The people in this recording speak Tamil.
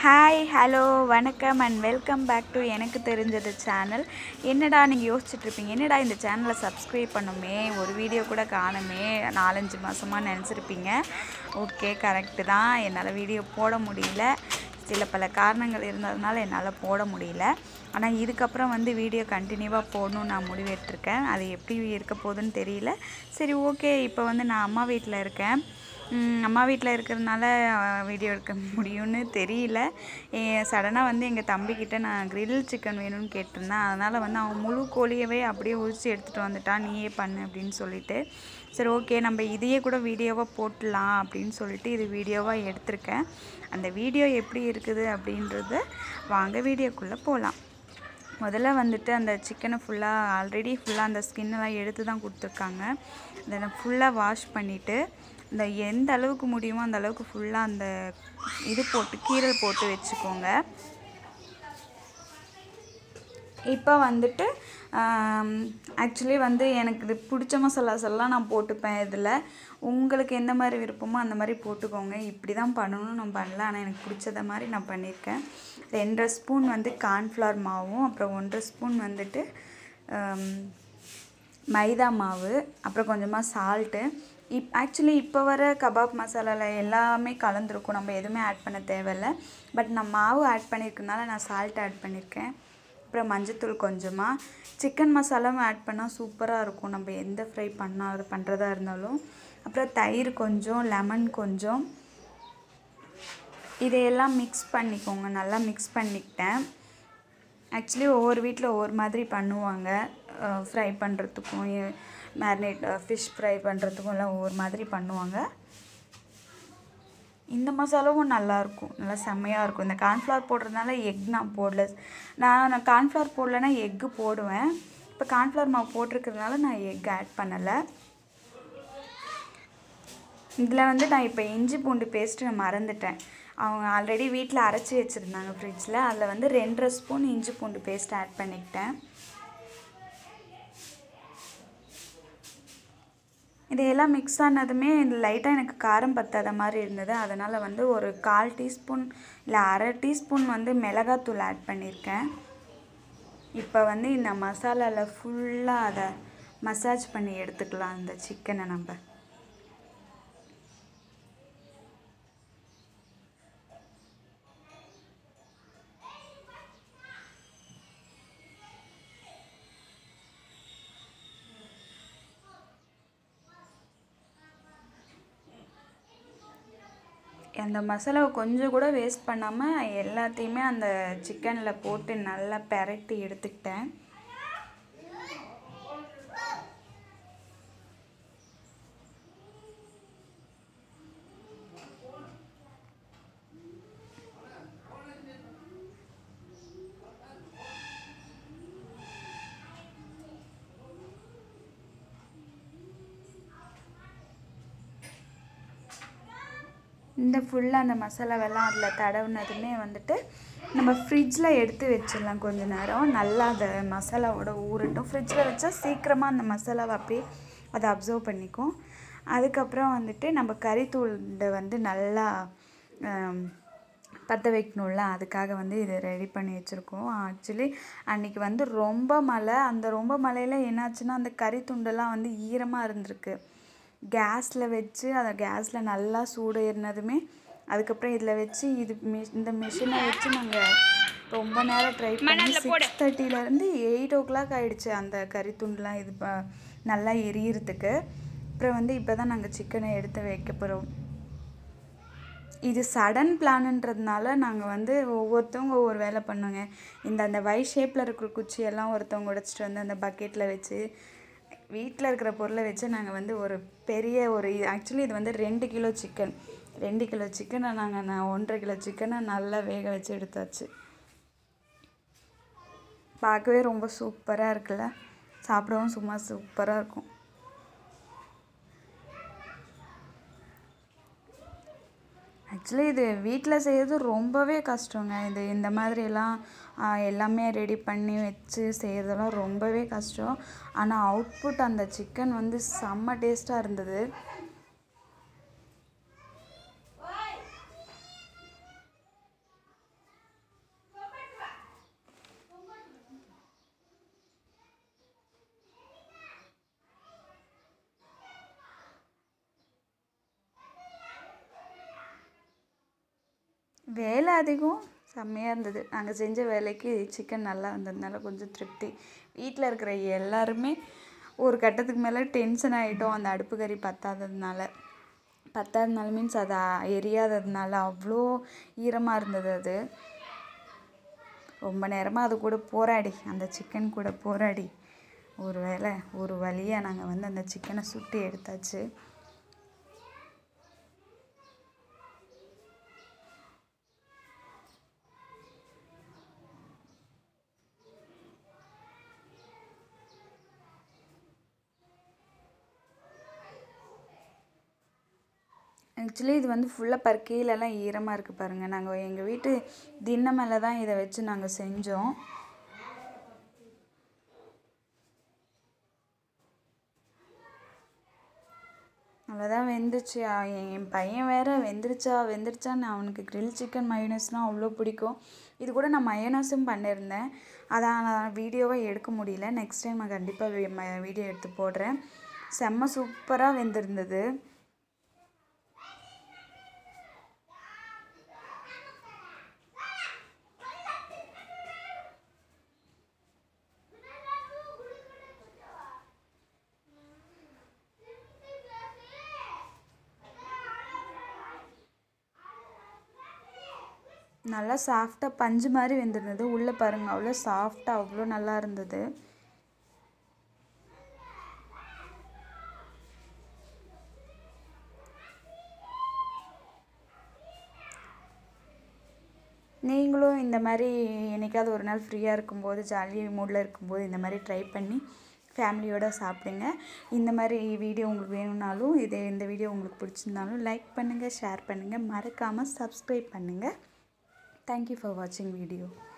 ஹாய் ஹலோ வணக்கம் அண்ட் வெல்கம் பேக் டு எனக்கு தெரிஞ்சது சேனல் என்னடா நீங்கள் யோசிச்சுட்ருப்பீங்க என்னடா இந்த சேனலை சப்ஸ்கிரைப் பண்ணுமே ஒரு வீடியோ கூட காணுமே நாலஞ்சு மாதமாக நினச்சிருப்பீங்க ஓகே கரெக்டு தான் என்னால் வீடியோ போட முடியல சில பல காரணங்கள் இருந்ததுனால என்னால் போட முடியல ஆனால் இதுக்கப்புறம் வந்து வீடியோ கண்டினியூவாக போடணும்னு நான் முடிவெடுத்திருக்கேன் அது எப்படி இருக்க போகுதுன்னு தெரியல சரி ஓகே இப்போ வந்து நான் அம்மா வீட்டில் இருக்கேன் ம், அம்மா வீட்டில் இருக்கிறதுனால வீடியோ எடுக்க முடியும்னு தெரியல சடனாக வந்து எங்கள் தம்பிக்கிட்ட நான் grill சிக்கன் வேணும்னு கேட்டிருந்தேன் அதனால் வந்து அவன் முழு கோழியவே அப்படியே உரிச்சு எடுத்துகிட்டு வந்துட்டான் நீயே பண்ணு அப்படின்னு சொல்லிட்டு சரி ஓகே நம்ம இதையே கூட வீடியோவாக போட்டுடலாம் அப்படின்னு சொல்லிட்டு இது வீடியோவாக எடுத்திருக்கேன் அந்த வீடியோ எப்படி இருக்குது அப்படின்றத வாங்க வீடியோக்குள்ளே போகலாம் முதல்ல வந்துட்டு அந்த சிக்கனை ஃபுல்லாக ஆல்ரெடி ஃபுல்லாக அந்த ஸ்கின்னெல்லாம் எடுத்து தான் கொடுத்துருக்காங்க அதை ஃபுல்லாக வாஷ் பண்ணிவிட்டு இந்த எந்த அளவுக்கு முடியுமோ அந்த அளவுக்கு ஃபுல்லாக அந்த இது போட்டு கீரல் போட்டு வச்சுக்கோங்க இப்போ வந்துட்டு ஆக்சுவலி வந்து எனக்கு இது பிடிச்ச மசாலாஸ் எல்லாம் நான் போட்டுப்பேன் இதில் உங்களுக்கு எந்த மாதிரி விருப்பமோ அந்த மாதிரி போட்டுக்கோங்க இப்படி தான் பண்ணணும்னு நான் பண்ணல ஆனால் எனக்கு பிடிச்சத மாதிரி நான் பண்ணியிருக்கேன் ரெண்டரை ஸ்பூன் வந்து கார்ன்ஃப்ளவர் மாவும் அப்புறம் ஒன்றரை ஸ்பூன் வந்துட்டு ஆம், மைதா மாவு அப்புறம் கொஞ்சமாக சால்ட்டு இப் ஆக்சுவலி இப்போ வர கபாப் மசாலாவில் எல்லாமே கலந்துருக்கும் நம்ம எதுவுமே ஆட் பண்ண தேவையில்ல பட் நான் மாவு ஆட் பண்ணியிருக்கனால நான் சால்ட் ஆட் பண்ணியிருக்கேன் அப்புறம் மஞ்சத்தூள் கொஞ்சமாக சிக்கன் மசாலாவும் ஆட் பண்ணால் சூப்பராக இருக்கும் நம்ம எந்த ஃப்ரை பண்ணா பண்ணுறதா இருந்தாலும் அப்புறம் தயிர் கொஞ்சம் லெமன் கொஞ்சம் இதையெல்லாம் மிக்ஸ் பண்ணிக்கோங்க நல்லா மிக்ஸ் பண்ணிக்கிட்டேன் ஆக்சுவலி ஒவ்வொரு வீட்டில் ஒவ்வொரு மாதிரி பண்ணுவாங்க ஃப்ரை பண்ணுறதுக்கும் மேரினேட் ஃபிஷ் ஃப்ரை பண்ணுறதுக்கும் எல்லாம் ஒவ்வொரு மாதிரி பண்ணுவாங்க இந்த மசாலாவும் நல்லாயிருக்கும் நல்லா செம்மையாக இருக்கும் இந்த கார்ன்ஃப்ளவர் போடுறதுனால எக் நான் போடல நான் நான் கார்ன்ஃப்ளவர் போடலைன்னா எக்கு போடுவேன் இப்போ கார்ன்ஃப்ளவர் மாவு போட்டிருக்கிறதுனால நான் எக் ஆட் பண்ணலை இதில் வந்து நான் இப்போ இஞ்சி பூண்டு பேஸ்ட்டு நான் மறந்துட்டேன் அவங்க ஆல்ரெடி வீட்டில் அரைச்சி வச்சுருந்தாங்க ஃப்ரிட்ஜில் அதில் வந்து ரெண்டரை ஸ்பூன் இஞ்சி பூண்டு பேஸ்ட் ஆட் பண்ணிக்கிட்டேன் இதையெல்லாம் மிக்ஸ் ஆனதுமே லைட்டாக எனக்கு காரம் பத்தாத மாதிரி இருந்தது அதனால் வந்து ஒரு கால் டீஸ்பூன் இல்லை அரை டீஸ்பூன் வந்து மிளகாத்தூள் ஆட் பண்ணியிருக்கேன் இப்போ வந்து இந்த மசாலாவில் ஃபுல்லாக அதை மசாஜ் பண்ணி எடுத்துக்கலாம் இந்த சிக்கனை நம்ம அந்த மசாலாவை கொஞ்சம் கூட வேஸ்ட் பண்ணாமல் எல்லாத்தையுமே அந்த சிக்கனில் போட்டு நல்லா பெரட்டி எடுத்துக்கிட்டேன் இந்த ஃபுல்லாக அந்த மசாலாவெல்லாம் அதில் தடவுனதுமே வந்துட்டு நம்ம ஃப்ரிட்ஜில் எடுத்து வச்சிடலாம் கொஞ்ச நேரம் நல்லா அந்த மசாலாவோட ஊறட்டும் ஃப்ரிட்ஜில் வச்சா சீக்கிரமாக அந்த மசாலாவை அப்படியே அதை அப்சர்வ் பண்ணிக்கும் அதுக்கப்புறம் வந்துட்டு நம்ம கறித்தூள் வந்து நல்லா ஆம், பற்ற வைக்கணும்ல அதுக்காக வந்து இதை ரெடி பண்ணி வச்சுருக்கோம் ஆக்சுவலி அன்றைக்கி வந்து ரொம்ப மழை அந்த ரொம்ப மழையில் என்னாச்சுன்னா அந்த கறி துண்டெல்லாம் வந்து ஈரமாக இருந்திருக்கு கேஸில் வச்சு அதை கேஸில் நல்லா சூடு ஏறினதுமே அதுக்கப்புறம் இதில் வச்சு இது மி- இந்த மிஷினை வச்சு நாங்கள் ரொம்ப நேரம் ட்ரை பண்ணி சிக்ஸ் தேர்ட்டிலேருந்து எயிட் ஓ கிளாக் ஆகிடுச்சு அந்த கறி துண்டுலாம் இது ப- நல்லா எரியறதுக்கு அப்புறம் வந்து இப்போ தான் நாங்கள் சிக்கனை எடுத்து வைக்க போகிறோம் இது சடன் பிளான்ன்றதுனால நாங்கள் வந்து ஒவ்வொருத்தவங்க ஒவ்வொரு வேலை பண்ணுவோங்க இந்த அந்த வை ஷேப்பில் இருக்கிற குச்சியெல்லாம் ஒருத்தவங்க உடைச்சிட்டு வந்து அந்த பக்கெட்டில் வச்சு வீட்டில் இருக்கிற பொருளை வச்சு நாங்கள் வந்து ஒரு பெரிய ஒரு ஆக்சுவலி இது வந்து ரெண்டு கிலோ சிக்கன் ரெண்டு கிலோ சிக்கனை நாங்கள் நான் ஒன்றரை கிலோ சிக்கனை நல்லா வேக வச்சு எடுத்தாச்சு பார்க்கவே ரொம்ப சூப்பராக இருக்குல்ல சாப்பிடவும் சும்மா சூப்பராக இருக்கும் ஆக்சுவலி இது வீட்டில் செய்கிறது ரொம்பவே கஷ்டங்க இது இந்த மாதிரிலாம் ஆ, எல்லாமே ரெடி பண்ணி வச்சு செய்கிறதெல்லாம் ரொம்பவே கஷ்டம் ஆனால் அவுட்புட் அந்த சிக்கன் வந்து செம்ம டேஸ்ட்டாக இருந்தது வேலை அதிகம் செம்மையாக இருந்தது நாங்கள் செஞ்ச வேலைக்கு சிக்கன் நல்லா வந்ததுனால கொஞ்சம் திருப்தி வீட்டில் இருக்கிற எல்லாருமே ஒரு கட்டத்துக்கு மேலே டென்ஷன் ஆகிட்டோம் அந்த அடுப்பு கறி பத்தாததுனால பத்தாததுனால மீன்ஸ் அது எரியாததுனால அவ்வளோ ஈரமாக இருந்தது அது ரொம்ப நேரமாக அது கூட போராடி அந்த சிக்கன் கூட போராடி ஒரு வேளை ஒரு வழியாக நாங்கள் வந்து அந்த சிக்கனை சுட்டி எடுத்தாச்சு ஆக்சுவலி இது வந்து ஃபுல்லாக பர் கீழெல்லாம் ஈரமாக இருக்குது பாருங்கள் நாங்கள் எங்கள் வீட்டு திண்ணை மேலே தான் இதை வச்சு நாங்கள் செஞ்சோம் அவ்வளோதான் வெந்துருச்சு அ- என் என் பையன் வேற வெந்துருச்சா வெந்துருச்சான்னு அவனுக்கு கிரில் சிக்கன் மயோனஸ்னால் அவ்வளோ பிடிக்கும் இது கூட நான் மயோனஸும் பண்ணியிருந்தேன் அதான் நான் வீடியோவை எடுக்க முடியல நெக்ஸ்ட் டைம் நான் கண்டிப்பாக வீடியோ எடுத்து போடுறேன் செம்ம சூப்பராக வெந்திருந்தது நல்லா சாஃப்டாக பஞ்சு மாதிரி வெந்திருந்தது உள்ளே பாருங்கள் அவ்வளோ சாஃப்டாக அவ்வளோ நல்லா இருந்தது நீங்களும் இந்த மாதிரி என்னைக்காவது ஒரு நாள் ஃப்ரீயாக இருக்கும்போது ஜாலி மூடில் இருக்கும்போது இந்த மாதிரி ட்ரை பண்ணி ஃபேமிலியோட சாப்பிடுங்க இந்த மாதிரி வீடியோ உங்களுக்கு வேணும்னாலும் இதே இந்த வீடியோ உங்களுக்கு பிடிச்சிருந்தாலும் லைக் பண்ணுங்கள் ஷேர் பண்ணுங்கள் மறக்காமல் சப்ஸ்கிரைப் பண்ணுங்கள் தேங்க்யூ ஃபார் வாட்சிங் வீடியோ